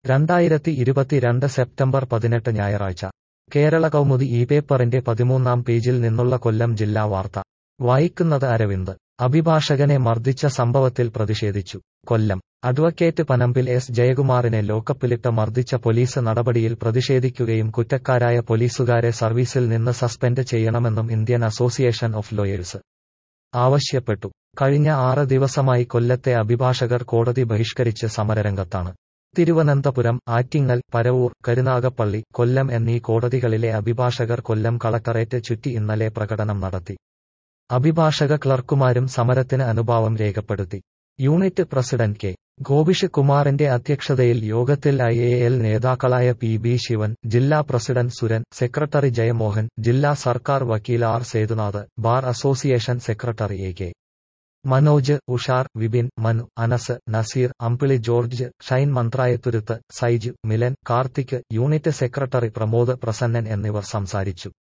രണ്ടായിരത്തി ഇരുപത്തിരണ്ട് സെപ്റ്റംബർ പതിനെട്ട് ഞായറാഴ്ച കേരള കൗമുദി ഈ പേപ്പറിന്റെ പതിമൂന്നാം പേജിൽ നിന്നുള്ള കൊല്ലം ജില്ലാ വാർത്ത വായിക്കുന്നത് അരവിന്ദ് അഭിഭാഷകനെ മർദ്ദിച്ച സംഭവത്തിൽ പ്രതിഷേധിച്ചു കൊല്ലം അഡ്വക്കേറ്റ് പനമ്പിൽ എസ് ജയകുമാറിനെ ലോക്കപ്പിലിട്ട് മർദ്ദിച്ച പോലീസ് നടപടിയിൽ പ്രതിഷേധിക്കുകയും കുറ്റക്കാരായ പോലീസുകാരെ സർവീസിൽ നിന്ന് സസ്പെൻഡ് ചെയ്യണമെന്നും ഇന്ത്യൻ അസോസിയേഷൻ ഓഫ് ലോയേഴ്സ് ആവശ്യപ്പെട്ടു കഴിഞ്ഞ ആറ് ദിവസമായി കൊല്ലത്തെ അഭിഭാഷകർ കോടതി ബഹിഷ്കരിച്ച് സമരരംഗത്താണ് തിരുവനന്തപുരം ആറ്റിങ്ങൽ പരവൂർ കരുനാഗപ്പള്ളി കൊല്ലം എന്നീ കോടതികളിലെ അഭിഭാഷകർ കൊല്ലം കളക്ടറേറ്റ് ചുറ്റി ഇന്നലെ പ്രകടനം നടത്തി അഭിഭാഷക ക്ലർക്കുമാരും സമരത്തിന് അനുഭാവം രേഖപ്പെടുത്തി യൂണിറ്റ് പ്രസിഡന്റ് കെ ഗോപിഷ് കുമാറിന്റെ അധ്യക്ഷതയിൽ യോഗത്തിൽ ഐ എ എൽ നേതാക്കളായ പി ബി ശിവൻ ജില്ലാ പ്രസിഡന്റ് സുരൻ സെക്രട്ടറി ജയമോഹൻ ജില്ലാ സർക്കാർ വക്കീൽ R Sethunath bar association secretary A K Manoj Ushar Vipin Manu Anas Nazeer Ambili George Shine Manthrayathuruthu Saiju Milan Karthik unit secretary Pramod Prasannan എന്നിവർ സംസാരിച്ചു